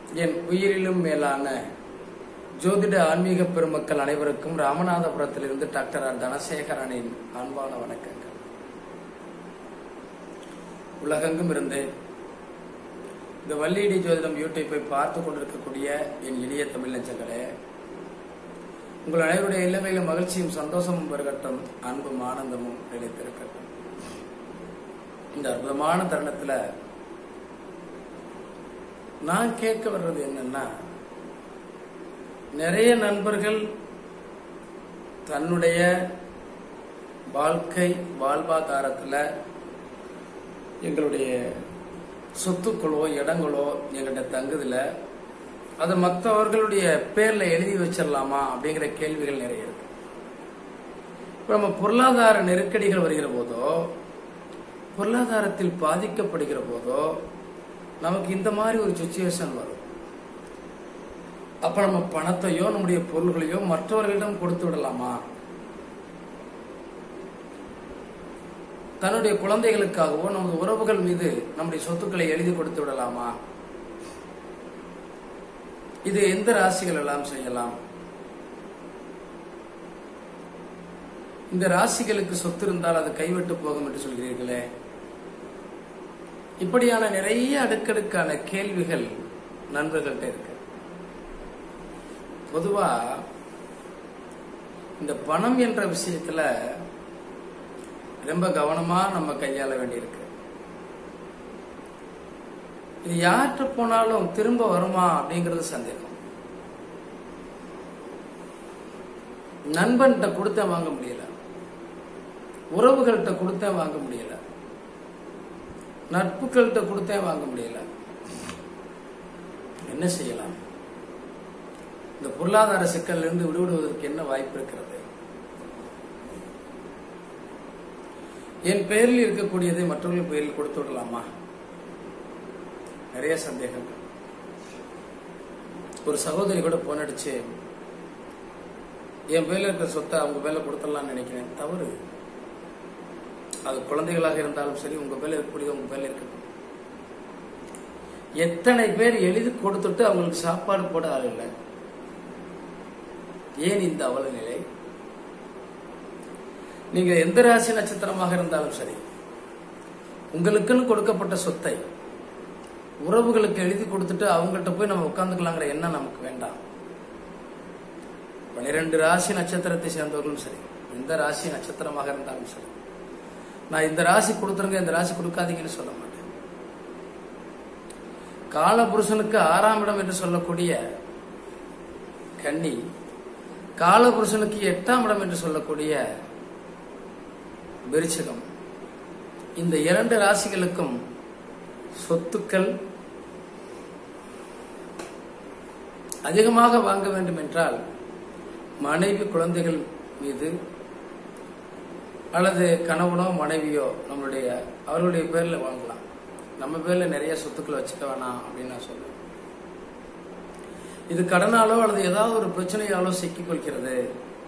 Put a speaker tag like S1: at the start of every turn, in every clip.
S1: என் உயிரிலும் மேலான ஜோதிட ஆன்மீக பெருமக்கள் அனைவருக்கும் ராமநாதபுரத்திலிருந்து டாக்டர் ஆர் தனசேகரனின் அன்பான வணக்கங்கள் உலகெங்கும் இருந்து இந்த வள்ளியடி ஜோதிடம் யூடியூப்பை பார்த்து கொண்டிருக்கக்கூடிய என் இனிய தமிழ் நெஞ்சங்களே உங்கள் அனைவருடைய இல்லங்களிலும் மகிழ்ச்சியும் சந்தோஷமும் பெருகட்டும் அன்பும் ஆனந்தமும் நிலைத்திருக்கட்டும் இந்த அற்புதமான தருணத்துல நான் கேட்க வர்றது என்னன்னா நிறைய நண்பர்கள் தன்னுடைய வாழ்க்கை வாழ்வாதாரத்துல எங்களுடைய சொத்துக்களோ இடங்களோ எங்கிட்ட தங்குதுல அதை மற்றவர்களுடைய பேர்ல எழுதி வச்சிடலாமா அப்படிங்கிற கேள்விகள் நிறைய இருக்கு இப்ப நம்ம பொருளாதார நெருக்கடிகள் வருகிற போதோ பொருளாதாரத்தில் பாதிக்கப்படுகிற போதோ நமக்கு இந்த மாதிரி ஒரு சுச்சுவேஷன் வரும் அப்ப நம்ம பணத்தையோ நம்முடைய பொருள்களையோ மற்றவர்களிடம் கொடுத்து விடலாமா தன்னுடைய குழந்தைகளுக்காகவோ நமது உறவுகள் மீது நம்முடைய சொத்துக்களை எழுதி கொடுத்து விடலாமா இது எந்த ராசிகள் எல்லாம் செய்யலாம் இந்த ராசிகளுக்கு சொத்து இருந்தால் அது கைவிட்டு போகும் என்று சொல்கிறீர்களே இப்படியான நிறைய அடுக்கடுக்கான கேள்விகள் நண்பர்கள்ட்ட இருக்கு பொதுவா இந்த பணம் என்ற விஷயத்துல ரொம்ப கவனமா நம்ம கையாள வேண்டியிருக்கு இது யார்கிட்ட போனாலும் திரும்ப வருமா அப்படிங்கிறது சந்தேகம் நண்பன்கிட்ட கொடுத்தா வாங்க முடியல உறவுகள்கிட்ட கொடுத்தா வாங்க முடியல நட்புகள்கிட்ட கொடுத்தே வாங்க முடியல என்ன செய்யலாம் இந்த பொருளாதார சிக்கல்ல இருந்து விடுவிடுவதற்கு என்ன வாய்ப்பு இருக்கிறது என் பெயரில் இருக்கக்கூடியதை மற்றவர்கள் பெயரில் கொடுத்து விடலாமா நிறைய சந்தேகங்கள் ஒரு சகோதரி கூட போன் அடிச்சு என் பேர்ல இருக்கிற சொத்தை அவங்க பேர்ல கொடுத்துடலாம்னு நினைக்கிறேன் தவறு அது குழந்தைகளாக இருந்தாலும் சரி உங்க பேர்ல இருக்கக்கூடிய உங்க பேர்ல இருக்கட்டும் எத்தனை பேர் எழுதி கொடுத்துட்டு அவங்களுக்கு சாப்பாடு போட ஆள் இல்லை ஏன் இந்த அவல நிலை நீங்க எந்த ராசி நட்சத்திரமாக இருந்தாலும் சரி உங்களுக்குன்னு கொடுக்கப்பட்ட சொத்தை உறவுகளுக்கு எழுதி கொடுத்துட்டு அவங்கள்ட்ட போய் நம்ம உட்காந்துக்கலாங்கிற எண்ணம் நமக்கு வேண்டாம் பனிரெண்டு ராசி நட்சத்திரத்தை சேர்ந்தவர்களும் சரி எந்த ராசி நட்சத்திரமாக இருந்தாலும் சரி நான் இந்த ராசி கொடுத்துருங்க இந்த ராசி கொடுக்காதீங்கன்னு சொல்ல மாட்டேன் காலபுருஷனுக்கு ஆறாம் இடம் என்று சொல்லக்கூடிய கன்னி காலபுருஷனுக்கு எட்டாம் இடம் என்று சொல்லக்கூடிய விருச்சகம் இந்த இரண்டு ராசிகளுக்கும் சொத்துக்கள் அதிகமாக வாங்க வேண்டும் என்றால் மனைவி குழந்தைகள் மீது அல்லது கணவனோ மனைவியோ நம்மளுடைய அவர்களுடைய பேர்ல வாங்கலாம் நம்ம பேர்ல நிறைய சொத்துக்களை வச்சுக்க வேணாம் அப்படின்னு நான் சொல்லுவேன் இது கடனாலோ அல்லது ஏதாவது ஒரு பிரச்சனையாலோ சிக்கிக் கொள்கிறது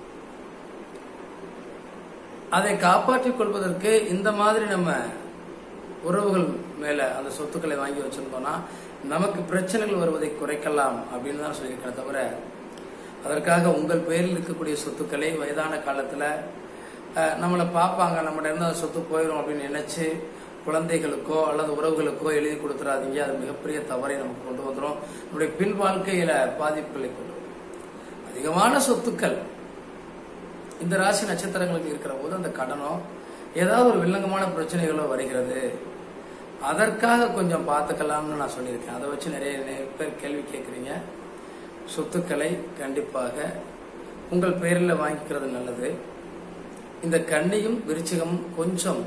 S1: அதை காப்பாற்றிக் கொள்வதற்கு இந்த மாதிரி நம்ம உறவுகள் மேல அந்த சொத்துக்களை வாங்கி வச்சிருந்தோம்னா நமக்கு பிரச்சனைகள் வருவதை குறைக்கலாம் அப்படின்னு தான் சொல்லியிருக்கேன் தவிர அதற்காக உங்கள் பேரில் இருக்கக்கூடிய சொத்துக்களை வயதான காலத்துல நம்மளை பார்ப்பாங்க நம்மகிட்ட இருந்து அந்த சொத்து போயிடும் அப்படின்னு நினைச்சு குழந்தைகளுக்கோ அல்லது உறவுகளுக்கோ எழுதி கொடுத்துறாதீங்க அது மிகப்பெரிய தவறை நமக்கு கொண்டு வந்துடும் நம்முடைய பின் வாழ்க்கையில பாதிப்புகளை கொண்டு வரும் அதிகமான சொத்துக்கள் இந்த ராசி நட்சத்திரங்களுக்கு இருக்கிற போது அந்த கடனோ ஏதாவது ஒரு வில்லங்கமான பிரச்சனைகளோ வருகிறது அதற்காக கொஞ்சம் பார்த்துக்கலாம்னு நான் சொல்லியிருக்கேன் அதை வச்சு நிறைய பேர் கேள்வி கேட்குறீங்க சொத்துக்களை கண்டிப்பாக உங்கள் பெயரில் வாங்கிக்கிறது நல்லது இந்த கண்ணியும் விருச்சிகமும் கொஞ்சம்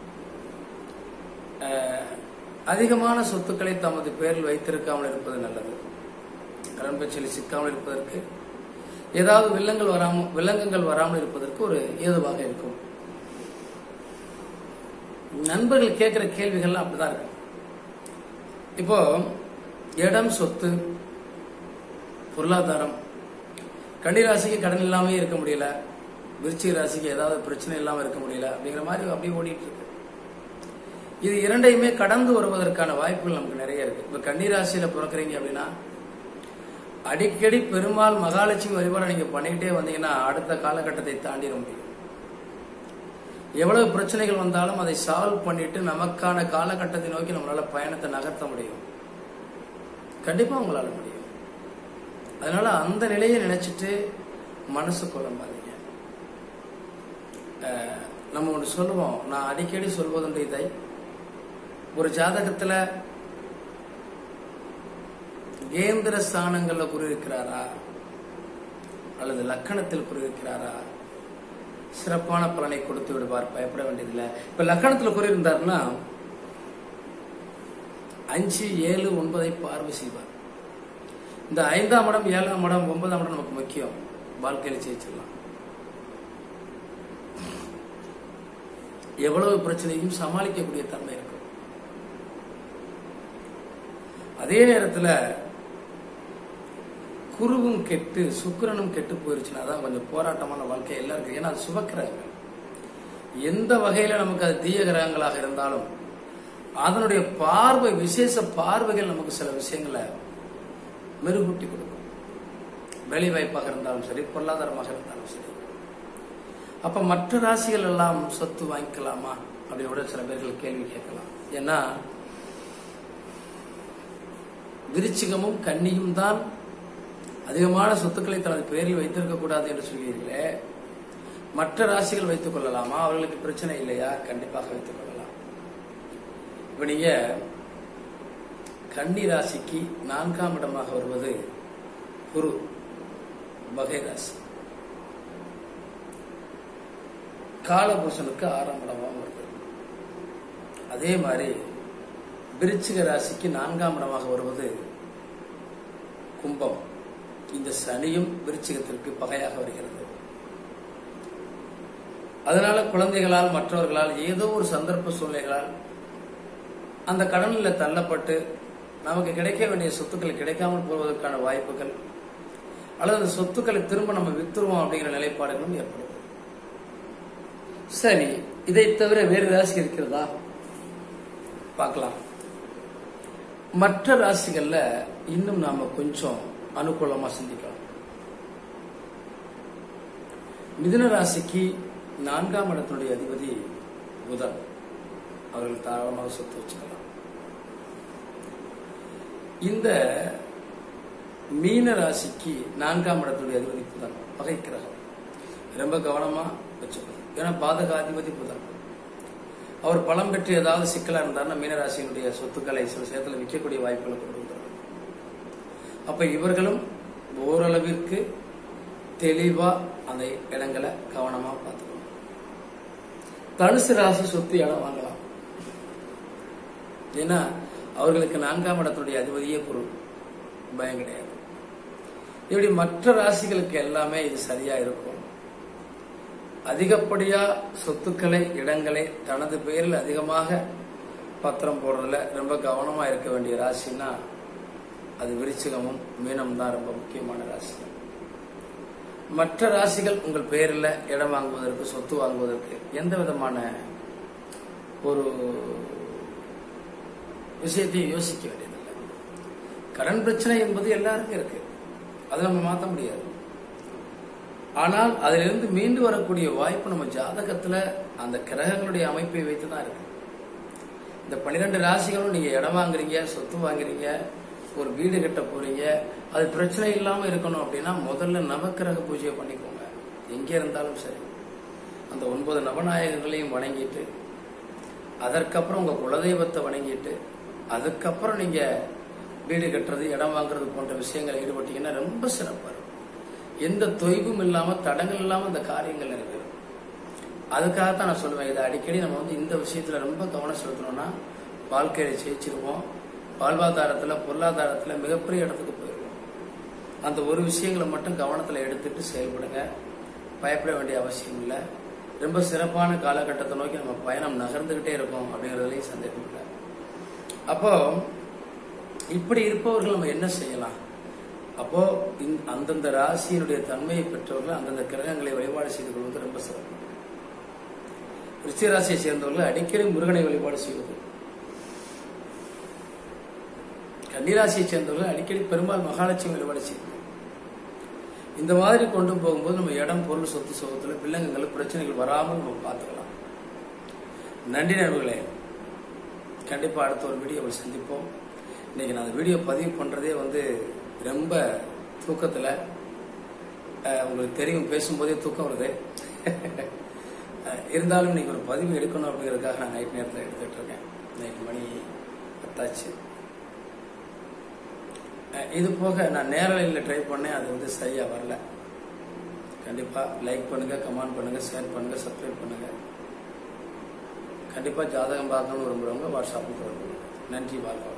S1: அதிகமான சொத்துக்களை தமது பேரில் வைத்திருக்காமல் இருப்பது நல்லது கடன் பிரச்சனை சிக்காமல் இருப்பதற்கு ஏதாவது வில்லங்கள் வராமல் வில்லங்கங்கள் வராமல் இருப்பதற்கு ஒரு ஏதுவாக இருக்கும் நண்பர்கள் கேட்கிற கேள்விகள்லாம் அப்படிதான் இருக்கு இப்போ இடம் சொத்து பொருளாதாரம் கன்னிராசிக்கு கடன் இல்லாம இருக்க முடியல விருச்சிக ராசிக்கு ஏதாவது பிரச்சனை இல்லாம இருக்க முடியல அப்படிங்கிற மாதிரி அப்படியே ஓடிட்டு இருக்கு இது இரண்டையுமே கடந்து வருவதற்கான வாய்ப்புகள் நமக்கு நிறைய இருக்கு இப்ப கன்னிராசியில பிறக்கிறீங்க அப்படின்னா அடிக்கடி பெருமாள் மகாலட்சுமி வழிபாடு நீங்க பண்ணிக்கிட்டே வந்தீங்கன்னா அடுத்த காலகட்டத்தை தாண்டிட முடியும் எவ்வளவு பிரச்சனைகள் வந்தாலும் அதை சால்வ் பண்ணிட்டு நமக்கான காலகட்டத்தை நோக்கி நம்மளால பயணத்தை நகர்த்த முடியும் கண்டிப்பா உங்களால முடியும் அதனால அந்த நிலையை நினைச்சிட்டு மனசு குழம்பாதீங்க அஹ், நம்ம ஒன்று சொல்லுவோம் நான் அடிக்கடி சொல்வதுண்டு இதை ஒரு ஜாதகத்துல கேந்திர ஸ்தானங்கள்ல குரு இருக்கிறாரா அல்லது லக்கணத்தில் குரு இருக்கிறாரா சிறப்பான பலனை கொடுத்து விடுவார் பயப்பட வேண்டியதில்லை இப்ப லக்கணத்துல குரு இருந்தாருன்னா அஞ்சு ஏழு ஒன்பதை பார்வை செய்வார் இந்த ஐந்தாம் இடம் ஏழாம் இடம் ஒன்பதாம் இடம் நமக்கு முக்கியம் வாழ்க்கையில ஜெயிச்சிடலாம் எவ்வளவு பிரச்சனையும் சமாளிக்கக்கூடிய தன்மை இருக்கும் அதே நேரத்துல குருவும் கெட்டு சுக்கிரனும் கெட்டு போயிருச்சுன்னா தான் கொஞ்சம் போராட்டமான வாழ்க்கை எல்லாருக்கும் ஏன்னா அது சுபக்கிரகங்கள் எந்த வகையில நமக்கு அது தீய கிரகங்களாக இருந்தாலும் அதனுடைய பார்வை விசேஷ பார்வைகள் நமக்கு சில விஷயங்களை மெருகூட்டி கொடுக்கும் வேலை வாய்ப்பாக இருந்தாலும் சரி பொருளாதாரமாக இருந்தாலும் சரி அப்ப மற்ற ராசிகள் எல்லாம் சொத்து வாங்கிக்கலாமா அப்படின்னு கூட சில பேர்கள் கேள்வி கேட்கலாம் ஏன்னா விருச்சிகமும் கன்னியும் தான் அதிகமான சொத்துக்களை தனது பெயரில் வைத்திருக்க கூடாது என்று சொல்கிறீர்களே மற்ற ராசிகள் வைத்துக் கொள்ளலாமா அவர்களுக்கு பிரச்சனை இல்லையா கண்டிப்பாக வைத்துக் கொள்ளலாம் இப்ப நீங்க கன்னி ராசிக்கு நான்காம் இடமாக வருவது குரு வகை ராசி காலபுருஷனுக்கு ஆறாம் இடமாக வருது அதே மாதிரி விருச்சிக ராசிக்கு நான்காம் இடமாக வருவது கும்பம் இந்த சனியும் விருச்சிகத்திற்கு பகையாக வருகிறது அதனால குழந்தைகளால் மற்றவர்களால் ஏதோ ஒரு சந்தர்ப்ப சூழ்நிலைகளால் அந்த கடனில் தள்ளப்பட்டு நமக்கு கிடைக்க வேண்டிய சொத்துக்கள் கிடைக்காமல் போவதற்கான வாய்ப்புகள் அல்லது அந்த சொத்துக்களை திரும்ப நம்ம வித்துருவோம் அப்படிங்கிற நிலைப்பாடுகளும் ஏற்படும் சரி இதை தவிர வேறு ராசி இருக்கிறதா பார்க்கலாம் மற்ற ராசிகள்ல இன்னும் நாம கொஞ்சம் அனுகூலமா சிந்திக்கலாம் மிதுன ராசிக்கு நான்காம் இடத்தினுடைய அதிபதி புதன் அவர்கள் தாராளமாக சொத்து வச்சுக்கலாம் இந்த மீன ராசிக்கு நான்காம் இடத்துடைய அதிபதி புதன் பகை கிரகம் ரொம்ப கவனமா வச்சுக்கணும் ஏன்னா பாதகாதிபதி புதன் அவர் பலம் பெற்று ஏதாவது சிக்கலா இருந்தாருன்னா மீனராசியினுடைய சொத்துக்களை சில சேதத்தில் விற்கக்கூடிய வாய்ப்புகளை கொடுக்கிறார் அப்ப இவர்களும் ஓரளவிற்கு தெளிவா அந்த இடங்களை கவனமா பார்த்துக்கணும் தனுசு ராசி சொத்து இடம் வாங்கலாம் ஏன்னா அவர்களுக்கு நான்காம் இடத்துடைய அதிபதியே பொருள் பயம் கிடையாது இப்படி மற்ற ராசிகளுக்கு எல்லாமே இது சரியா இருக்கும் அதிகப்படியா சொத்துக்களை இடங்களை தனது பெயரில் அதிகமாக பத்திரம் போடுறதுல ரொம்ப கவனமா இருக்க வேண்டிய ராசின்னா அது விருச்சிகமும் மீனம் தான் ரொம்ப முக்கியமான ராசி மற்ற ராசிகள் உங்கள் பெயரில் இடம் வாங்குவதற்கு சொத்து வாங்குவதற்கு எந்த விதமான ஒரு விஷயத்தையும் யோசிக்க வேண்டியதில்லை கடன் பிரச்சனை என்பது எல்லாருக்கும் இருக்கு அதை நம்ம மாற்ற முடியாது ஆனால் அதிலிருந்து மீண்டு வரக்கூடிய வாய்ப்பு நம்ம ஜாதகத்துல அந்த கிரகங்களுடைய அமைப்பை வைத்து தான் இருக்கு இந்த பன்னிரெண்டு ராசிகளும் நீங்க இடம் வாங்குறீங்க சொத்து வாங்குறீங்க ஒரு வீடு கட்ட போறீங்க அது பிரச்சனை இல்லாம இருக்கணும் அப்படின்னா முதல்ல நவக்கிரக பூஜையை பண்ணிக்கோங்க எங்கே இருந்தாலும் சரி அந்த ஒன்பது நவநாயகங்களையும் வணங்கிட்டு அதற்கப்புறம் உங்க குலதெய்வத்தை வணங்கிட்டு அதுக்கப்புறம் நீங்க வீடு கட்டுறது இடம் வாங்குறது போன்ற விஷயங்களை ஈடுபட்டீங்கன்னா ரொம்ப சிறப்பா இருக்கும் எந்த தொய்வும் இல்லாம தடங்கள் இல்லாம இந்த காரியங்கள் நிறைவேறும் அதுக்காகத்தான் நான் சொல்லுவேன் இதை அடிக்கடி நம்ம வந்து இந்த விஷயத்துல ரொம்ப கவனம் செலுத்தணும்னா வாழ்க்கையில ஜெயிச்சிருவோம் வாழ்வாதாரத்துல பொருளாதாரத்துல மிகப்பெரிய இடத்துக்கு போயிடுவோம் அந்த ஒரு விஷயங்களை மட்டும் கவனத்துல எடுத்துட்டு செயல்படுங்க பயப்பட வேண்டிய அவசியம் இல்லை ரொம்ப சிறப்பான காலகட்டத்தை நோக்கி நம்ம பயணம் நகர்ந்துகிட்டே இருக்கும் அப்படிங்கறதுலயும் சந்தேகம் இல்லை அப்போ இப்படி இருப்பவர்கள் நம்ம என்ன செய்யலாம் அப்போ இந்த- அந்தந்த ராசியினுடைய தன்மையை பெற்றவர்கள் அந்தந்த கிரகங்களை வழிபாடு செய்து கொள்வது ரொம்ப சிறப்பு விருச்சிக ராசியை சேர்ந்தவர்கள் அடிக்கடி முருகனை வழிபாடு செய்வது கன்னிராசியை சேர்ந்தவர்கள் அடிக்கடி பெரும்பாலும் மகாலட்சுமி வழிபாடு செய்யுங்க இந்த மாதிரி கொண்டு போகும்போது நம்ம இடம் பொருள் சொத்து சுகத்துல பிள்ளைங்களுக்கு பிரச்சனைகள் வராமல் நம்ம பார்த்துக்கலாம் நன்றி நண்பர்களே கண்டிப்பா அடுத்த ஒரு வீடியோவில் சந்திப்போம் இன்னைக்கு நான் அந்த வீடியோ பதிவு பண்றதே வந்து ரொம்ப தூக்கத்துல அஹ், உங்களுக்கு தெரியும் பேசும்போதே தூக்கம் வருது அஹ், இருந்தாலும் இன்னைக்கு ஒரு பதிவு எடுக்கணும் அப்படிங்கிறதுக்காக நான் நைட் நேரத்தில் எடுத்துட்டு இருக்கேன் நைட் மணி பத்தாச்சு அஹ், இது போக நான் நேரலையில் ட்ரை பண்ணேன் அது வந்து சரியா வரல கண்டிப்பா லைக் பண்ணுங்க கமெண்ட் பண்ணுங்க ஷேர் பண்ணுங்க சப்ஸ்கிரைப் பண்ணுங்க கண்டிப்பா ஜாதகம் பார்க்கணும்னு விரும்புறவங்க வாட்ஸ்அப்பில் தொடர்பு கொள்ளுங்க. நன்றி வாழ்க்கை